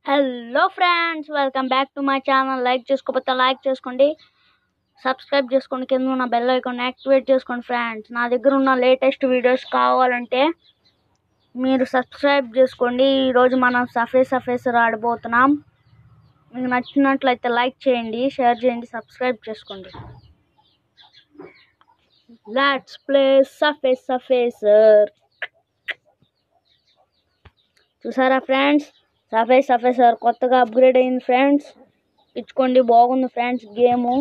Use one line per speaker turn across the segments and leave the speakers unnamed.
hello friends welcome back to my channel like చేసుకోకపోతే like చేసుకోండి subscribe చేసుకోండి కింద ఉన్న బెల్ ఐకాన్ యాక్టివేట్ చేసుకోండి ఫ్రెండ్స్ నా దగ్గర ఉన్న లేటెస్ట్ వీడియోస్ కావాలంటే మీరు సబ్స్క్రైబ్ చేసుకోండి ఈరోజు మనం సఫే సఫేసర్ ఆడబోతున్నాం మీకు నచ్చినట్లయితే లైక్ చేయండి షేర్ చేయండి సబ్స్క్రైబ్ చేసుకోండి లెట్స్ ప్లే సఫే సఫేసర్ చూసారా ఫ్రెండ్స్ సఫే సఫే సార్ కొత్తగా అప్గ్రేడ్ అయింది ఫ్రెండ్స్ ఇచ్చుకోండి బాగుంది ఫ్రెండ్స్ గేము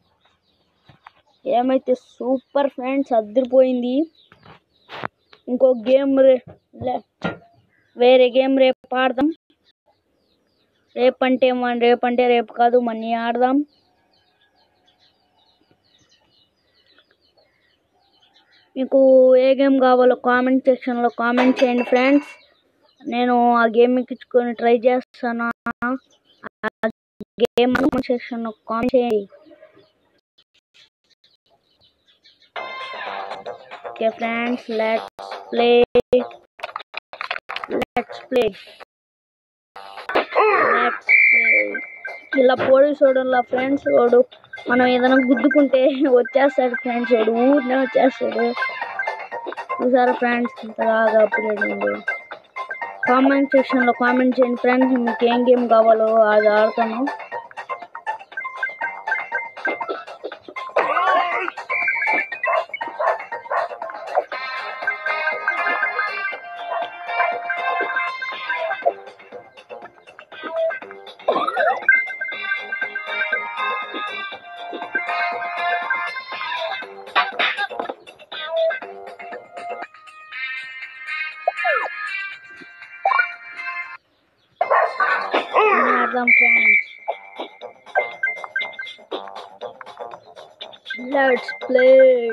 ఏమైతే సూపర్ ఫ్రెండ్స్ అద్దరిపోయింది ఇంకో గేమ్ రే లే- వేరే గేమ్ రేపు ఆడదాం రేపంటే మన రేపంటే రేపు కాదు మనీ ఆడదాం మీకు ఏ గేమ్ కావాలో కామెంట్ సెక్షన్లో కామెంట్ చేయండి ఫ్రెండ్స్ నేను ఆ గేమ్ ఎక్కించుకొని ట్రై చేస్తాను ఆ గేమ్ సెక్షన్ కామెంట్ చేయండి okay friends let's play let's play let's play ఇలా పోలీసు వాడు ఫ్రెండ్స్ వాడు మనం ఏదైనా గుద్దుకుంటే వచ్చేస్తాడు ఫ్రెండ్స్ వాడు ఊరినే వచ్చేస్తాడు చూసారా ఫ్రెండ్స్ ఇంతగా అప్గ్రేడ్ ఉంది కామెంట్ సెక్షన్లో కామెంట్ చేయండి ఫ్రెండ్స్ మీకు ఏం గేమ్ కావాలో అది ఆడతాను ఆడదాం ఫ్రెండ్స్ లెట్స్ ప్లే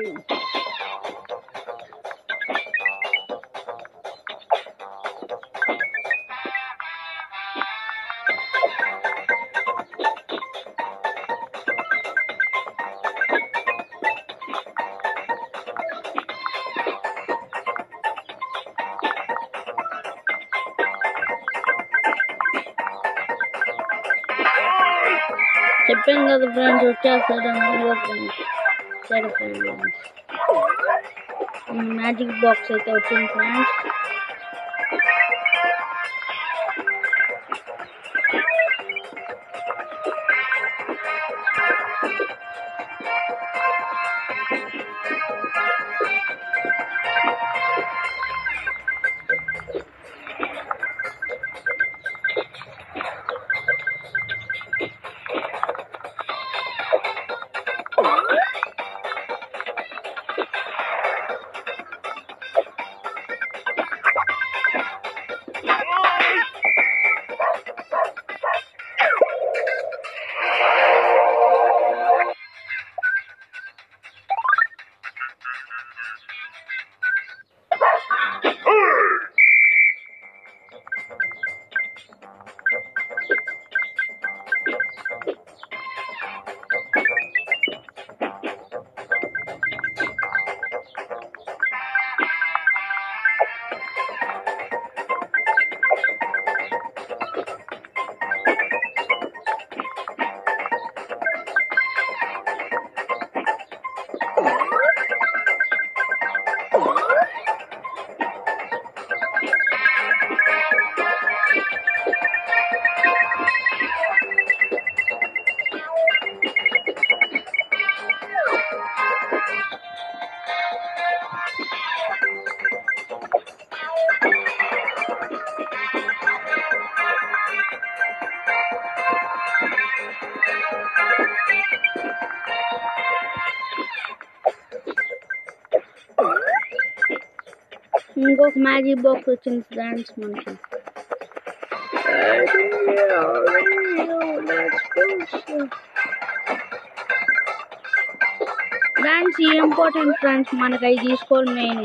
చెప్పాను కదా ఫ్రెండ్స్ వచ్చేస్తాడు అందులో ఫ్రెండ్స్ సరే ఫ్రెండ్స్ మ్యాజిక్ బాక్స్ అయితే వచ్చింది ఫ్రెండ్స్ ఇంకొక మ్యాజిక్ బాక్స్ వచ్చింది ఫ్రెండ్స్ మనకి ఫ్రెండ్స్ ఇంపార్టెంట్ ఫ్రెండ్స్ మనకి అవి తీసుకోవాలి మెయిన్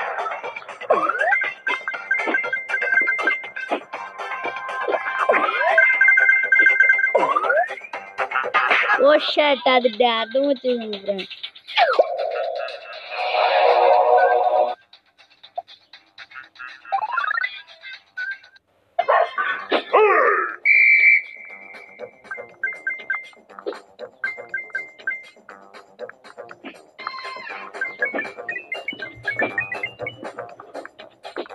ఓ షర్ట్ అది అర్థం వచ్చేసింది ఫ్రెండ్స్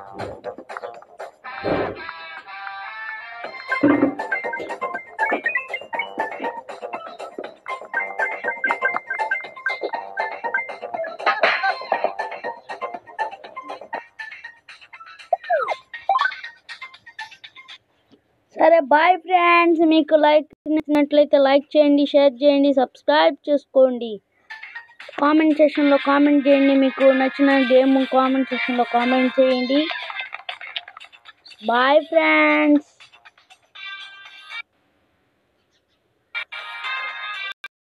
సరే బాయ్ ఫ్రెండ్స్ మీకు లైక్ నచ్చినట్లయితే లైక్ చేయండి షేర్ చేయండి సబ్స్క్రైబ్ చేసుకోండి కామెంట్ సెక్షన్లో కామెంట్ చేయండి మీకు నచ్చిన గేమ్ కామెంట్ సెక్షన్లో కామెంట్ చేయండి బాయ్ ఫ్రెండ్స్